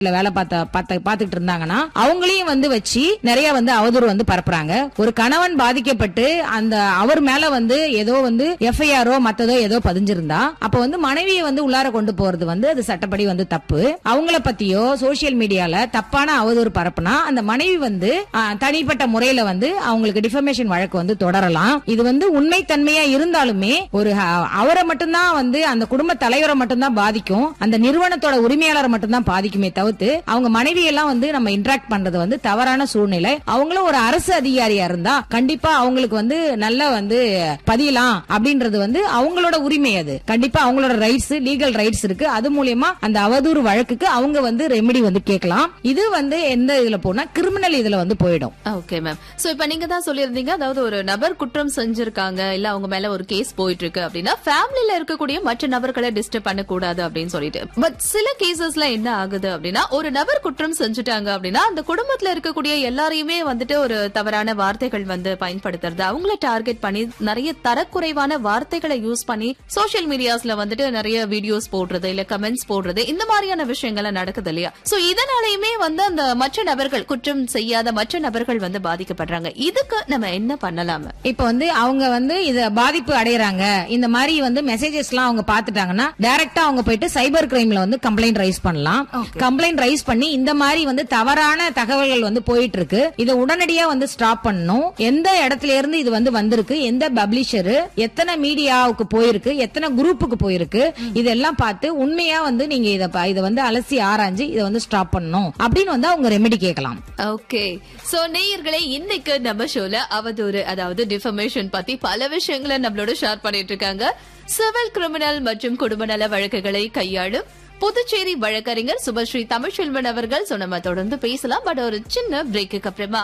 இல்ல வேலை பார்த்த பார்த்த பாத்துக்கிட்டு இருந்தாங்கன்னா அவங்களையும் வந்து வச்சு நிறைய வந்து அவதூறு வந்து பரப்புறாங்க ஒரு கணவன் பாதிக்கப்பட்டு அந்த அவர் மேல வந்து ஏதோ வந்து எஃப்ஐஆரோ மத்ததோ ஏதோ பதிஞ்சிருந்தா அப்ப வந்து மனைவியை வந்து உள்ளார கொண்டு போறது வந்து அது சட்டப்படி வந்து தப்பு அவங்கள பத்தியோ சோசியல் மீடியால தப்பான அவதூறு பரப்புனா அந்த மனைவி வந்து ஆ, தனிப்பட்ட முறையில வந்து அவங்களுக்கு டிஃபமேஷன் வழக்கு வந்து தொடரலாம் இது வந்து உண்மைத்தன்மையா இருந்தாலுமே ஒரு அ, அவரை மட்டும்தான் வந்து அந்த குடும்ப தலைவரை மட்டும்தான் பாதிக்கும் அந்த நிறுவனத்தோட உரிமையாளரை மட்டும்தான் பாதிக்குமே தவிர்த்து அவங்க மனைவி எல்லாம் வந்து நம்ம இன்டராக்ட் பண்றது வந்து தவறான சூழ்நிலை அவங்களும் ஒரு அரசு அதிகாரியா இருந்தா கண்டிப்பா அவங்களுக்கு வந்து நல்ல வந்து பதியலாம் அப்படின்றது வந்து அவங்களோட உரிமை அது கண்டிப்பா அவங்களோட ரைட்ஸ் லீகல் ரைட்ஸ் இருக்கு அது மூலியமா அந்த அவதூறு வழக்குக்கு அவங்க வந்து ரெமெடி வந்து கேட்கலாம் இது வந்து எந்த இதுல போனா கிரிமினல் இதுல வந்து போயிடும் ஓகே மேம் சோ இப்ப நீங்க தான் சொல்லியிருந்தீங்க அதாவது ஒரு நபர் குற்றம் செஞ்சிருக்காங்க இல்ல அவங்க மேல ஒரு கேஸ் போயிட்டு இருக்கு அப்படின்னா ஃபேமிலில இருக்கக்கூடிய மற்ற நபர்களை டிஸ்டர்ப் பண்ணக்கூடாது அப்படின்னு சொல்லிட்டு பட் சில கேசஸ்ல என்ன ஆகுது அப்படின்னா ஒரு நபர் குற்றம் செஞ்சுட்டாங்க அப்படின்னா அந்த குடும்பத்துல இருக்கக்கூடிய எல்லாரையுமே வந்துட்டு ஒரு தவறான வார்த்தைகள் வந்து பயன்படுத்துறது அவங்கள டார்கெட் பண்ணி நிறைய தரக்குறைவான வார்த்தைகளை யூஸ் பண்ணி சோஷியல் மீடியாஸ்ல வந்துட்டு நிறைய வீடியோஸ் போடுறது இல்ல கமெண்ட்ஸ் போடுறது இந்த மாதிரியான விஷயங்கள் நடக்குது இல்லையா சோ இதனாலயுமே வந்து அந்த மற்ற நபர்கள் குற்றம் செய்யாத மற்ற நபர்கள் வந்து பாதிக்கப்படுறாங்க இதுக்கு நம்ம என்ன பண்ணலாம் இப்ப வந்து அவங்க வந்து இத பாதிப்பு அடையறாங்க இந்த மாதிரி வந்து மெசேஜஸ் எல்லாம் அவங்க பாத்துட்டாங்கன்னா டைரக்டா அவங்க போயிட்டு சைபர் கிரைம்ல வந்து கம்ப்ளைண்ட் ரைஸ் பண்ணலாம் கம்ப்ளைண்ட் ரைஸ் பண்ணி இந்த மாதிரி வந்து தவறான தகவல்கள் வந்து போயிட்டு இருக்கு இதை உடனடியா வந்து ஸ்டாப் பண்ணணும் எந்த இடத்துல இருந்து இது வந்து வந்திருக்கு எந்த பப்ளிஷரு எத்தனை மீடியாவுக்கு போயிருக்கு எத்தனை குரூப்புக்கு போயிருக்கு இதெல்லாம் பார்த்து உண்மையா வந்து நீங்க இத ப- இத வந்து அலசி ஆராய்ஞ்சு இதை வந்து ஸ்டாப் பண்ணணும் அப்படின்னு வந்து அவங்க ரெமெடி கேட்கலாம் ஓகே சோ நேயர்களே இன்னைக்கு நம்ம ஷோல அவதூறு அதாவது டிஃபர்மேஷன் பத்தி பல விஷயங்களை நம்மளோட ஷேர் பண்ணிட்டு இருக்காங்க சிவில் கிரிமினல் மற்றும் குடும்ப நல வழக்குகளை கையாளும் புதுச்சேரி வழக்கறிஞர் சுபஸ்ரீ தமிழ்ச்செல்வன் அவர்கள் சோ நம்ம தொடர்ந்து பேசலாம் பட் ஒரு சின்ன பிரேக்குக்கு அப்புறமா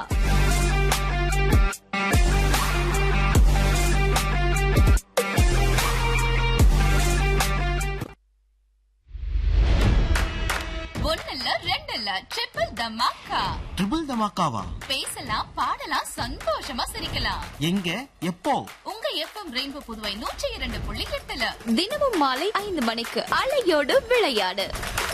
ஒன்னல்ல ரெண்டல்ல ட்ரிபிள் தமாக்கா ட்ரிபிள் தமாக்காவா பேசலாம் பாடலாம் சந்தோஷமா சிரிக்கலாம் எங்க எப்போ உங்க எஃப்எம் ரெயின்போ புதுவை நூற்றி இரண்டு புள்ளி எட்டுல தினமும் மாலை ஐந்து மணிக்கு அலையோடு விளையாடு